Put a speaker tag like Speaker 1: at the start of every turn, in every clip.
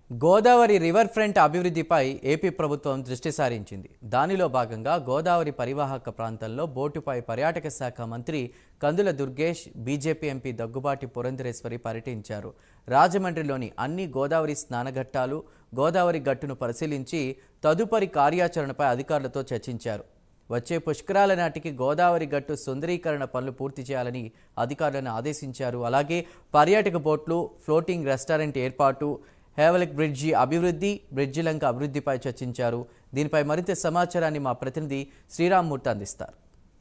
Speaker 1: Godavari riverfront అభివృద్ధిపై AP ప్రభుత్వం దృష్టి సారించింది దానిలో భాగంగా గోదావరి పరివాహక ప్రాంతంలో బోటుపై పర్యాటక శాఖ మంత్రి కందుల దుర్గేష్ బీజేపీ ఎంపీ దగ్గుబాటి పురంధరేశ్వరి పర్యటించారు రాజమండ్రిలోని అన్ని గోదావరి స్నానఘట్టాలు గోదావరి గట్టును పరిశీలించి తదుపరి కార్యాచరణపై అధికారులతో చర్చించారు వచ్చే పుష్కరాల నాటికి గోదావరి గట్టు సుందరీకరణ పనులు పూర్తి చేయాలని అధికారులను ఆదేశించారు అలాగే పర్యాటక బోట్లు ఫ్లోటింగ్ రెస్టారెంట్ ఏర్పాటు హేవలిక్ బ్రిడ్జి అభివృద్ధి బ్రిడ్జి లంక అభివృద్ధిపై చర్చించారు దీనిపై మరింత సమాచారాన్ని మా ప్రతినిధి శ్రీరామ్మూర్తి అందిస్తారు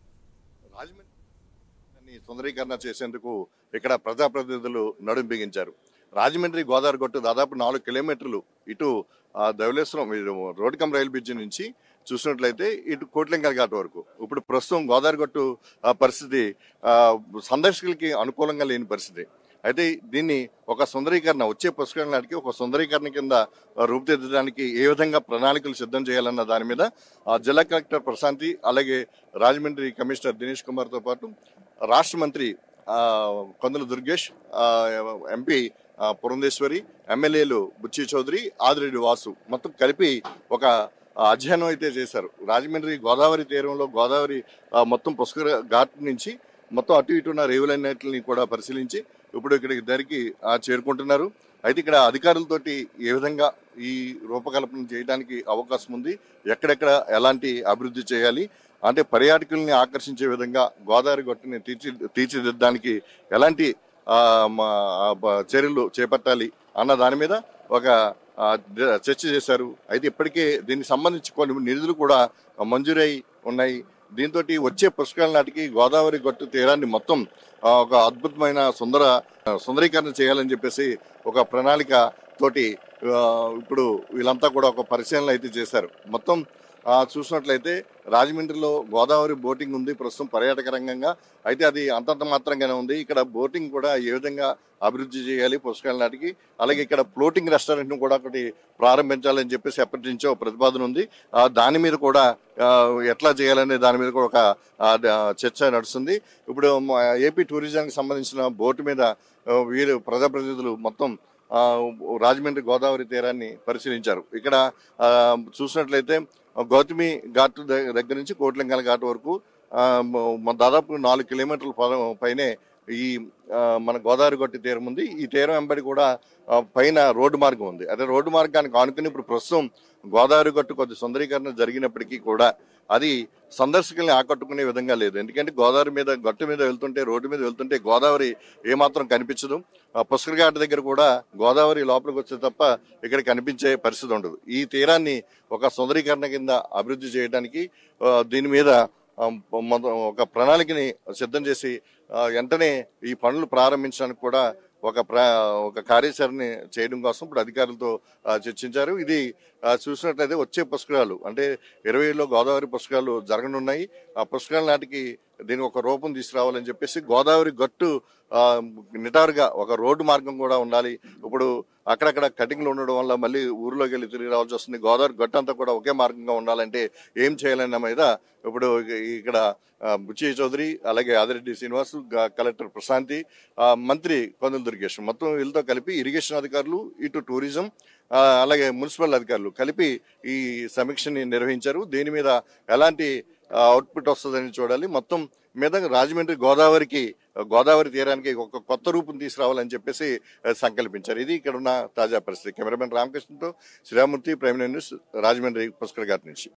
Speaker 2: రాజమండ్రి సుందరీకరణ చేసేందుకు ఇక్కడ ప్రజాప్రతినిధులు నడుం బిగించారు రాజమండ్రి గోదావరి గట్టు దాదాపు నాలుగు కిలోమీటర్లు ఇటు ఆ, ధవళేశ్వరం ఇది రోడ్ కమ్ రైలు బ్రిడ్జి నుంచి చూసినట్లయితే ఇటు కోట్లింగల్ ఘాట్ వరకు ఇప్పుడు ప్రస్తుతం గోదావరి గట్టు ఆ, పరిస్థితి ఆ, సందర్శకులకి అనుకూలంగా లేని పరిస్థితి అయితే దీన్ని ఒక సుందరీకరణ వచ్చే పుస్తకం నాటికి ఒక సుందరీకరణ కింద ఆ, రూపుదిద్దడానికి ఏ విధంగా ప్రణాళికలు సిద్ధం చేయాలన్న దాని మీద ఆ, జిల్లా కలెక్టర్ ప్రశాంతి అలాగే రాజమండ్రి కమిషనర్ దినేష్ కుమార్తో పాటు రాష్ట్ర మంత్రి ఆ, కొందల దుర్గేష్ ఆ, ఎంపీ ఆ, పురంధేశ్వరి ఎమ్మెల్యేలు బుచ్చి చౌదరి ఆదిరెడ్డి వాసు మొత్తం కలిపి ఒక ఆ, అధ్యయనం అయితే చేశారు రాజమండ్రి గోదావరి తీరంలో గోదావరి ఆ, మొత్తం పుష్కర ఘాట్ నుంచి మొత్తం అటు ఇటు ఉన్న రేవులన్నింటిని కూడా పరిశీలించి ఇప్పుడు ఇక్కడికి దరికి ఆ, చేరుకుంటున్నారు అయితే ఇక్కడ అధికారులతోటి ఏ విధంగా ఈ రూపకల్పన చేయడానికి అవకాశం ఉంది ఎక్కడెక్కడ ఎలాంటి అభివృద్ధి చేయాలి అంటే పర్యాటకుల్ని ఆకర్షించే విధంగా గోదావరి గట్టుని తీర్చి తీర్చిదిద్దడానికి ఎలాంటి ఆ, మా- ఆ, బ- చర్యలు చేపట్టాలి అన్న దాని మీద ఒక ఆ, ద- చర్చ చేశారు అయితే ఇప్పటికే దీనికి సంబంధించి కొన్ని నిధులు కూడా మంజూరై ఉన్నాయి దీంతో వచ్చే పుష్కరాల నాటికి గోదావరి గట్టు తీరాన్ని మొత్తం ఆ, ఒక అద్భుతమైన సుందర సుందరీకరణ చేయాలని చెప్పేసి ఒక ప్రణాళిక తోటి ఆ, ఇప్పుడు వీళ్ళంతా కూడా ఒక పరిశీలన అయితే చేశారు మొత్తం ఆ, చూసినట్లయితే రాజమండ్రిలో గోదావరి బోటింగ్ ఉంది ప్రస్తుతం పర్యాటక రంగంగా అయితే అది అంతంత మాత్రంగానే ఉంది ఇక్కడ బోటింగ్ కూడా ఏ విధంగా అభివృద్ధి చేయాలి పుష్కరాల నాటికి అలాగే ఇక్కడ ఫ్లోటింగ్ రెస్టారెంట్ ను కూడా ఒకటి ప్రారంభించాలని చెప్పేసి ఎప్పటి నుంచో ప్రతిపాదన ఉంది ఆ, దాని మీద కూడా ఆ, ఎట్లా చేయాలనే దాని మీద కూడా ఒక ఆ, ద- చర్చ నడుస్తుంది ఇప్పుడు మా ఏపీ టూరిజంకి సంబంధించిన బోటు మీద ఆ, వీరు ప్రజాప్రతినిధులు మొత్తం ఆ, రాజమండ్రి గోదావరి తీరాన్ని పరిశీలించారు ఇక్కడ ఆ, చూసినట్లయితే గౌతమి ఘాట్ ద- దగ్గర నుంచి కోట్లింగాల ఘాట్ వరకు ఆ, మ- దాదాపు నాలుగు కిలోమీటర్ల పద- పైనే ఈ ఆ, మన గోదావరి గట్టి తీరం ఉంది ఈ తీరం వెంబడి కూడా ఆ, పైన రోడ్డు మార్గం ఉంది అదే రోడ్డు మార్గానికి ఆనుకుని ఇప్పుడు ప్రస్తుతం గోదావరి గట్టు కొద్ది సుందరీకరణ జరిగినప్పటికీ కూడా అది సందర్శకుల్ని ఆకట్టుకునే విధంగా లేదు ఎందుకంటే గోదావరి మీద గట్టు మీద వెళ్తుంటే రోడ్డు మీద వెళ్తుంటే గోదావరి ఏమాత్రం కనిపించదు ఆ పుష్కర ఘాట్ దగ్గర కూడా గోదావరి లోపలికి వచ్చే తప్ప ఇక్కడ కనిపించే పరిస్థితి ఉండదు ఈ తీరాన్ని ఒక సుందరీకరణ కింద అభివృద్ధి చేయడానికి ఆ, దీని మీద ఆ, మొద- ఒక ప్రణాళికని సిద్ధం చేసి ఆ, వెంటనే ఈ పనులు ప్రారంభించడానికి కూడా ఒక ప్ర ఒక కార్యాచరణ చేయడం కోసం ఇప్పుడు అధికారులతో ఆ, చర్చించారు ఇది ఆ, చూసినట్లయితే వచ్చే పుష్కరాలు అంటే ఇరవైలో గోదావరి పుష్కరాలు జరగనున్నాయి ఆ పుష్కరాల నాటికి దీనికి ఒక రూపం తీసుకురావాలని చెప్పేసి గోదావరి గట్టు ఆ, నిటారుగా ఒక రోడ్డు మార్గం కూడా ఉండాలి ఇప్పుడు అక్కడక్కడ కటింగ్లు ఉండడం వల్ల మళ్ళీ ఊరిలోకి వెళ్ళి తిరిగి రావాల్సి వస్తుంది గోదావరి గట్టు అంతా కూడా ఒకే మార్గంగా ఉండాలంటే ఏం చేయాలన్న మీద ఇప్పుడు ఇక్కడ ఆ, బుచ్చి చౌదరి అలాగే ఆదిరెడ్డి శ్రీనివాస్ గా- కలెక్టర్ ప్రశాంతి ఆ, మంత్రి కొందరు దుర్గేష్ మొత్తం వీళ్ళతో కలిపి ఇరిగేషన్ అధికారులు ఇటు టూరిజం ఆ, అలాగే మున్సిపల్ అధికారులు కలిపి ఈ సమీక్షని నిర్వహించారు దీని మీద ఎలాంటి అవుట్పుట్ వస్తుందని చూడాలి మొత్తం మీద రాజమండ్రి గోదావరికి గోదావరి తీరానికి ఒక కొత్త రూపం తీసుకురావాలని చెప్పేసి ఆ, సంకల్పించారు ఇది ఇక్కడ ఉన్న తాజా పరిస్థితి కెమెరామెన్ రామకృష్ణతో శ్రీరామూర్తి ప్రైమ్ న్యూస్ రాజమండ్రి పుష్కర్ ఘాట్ నుంచి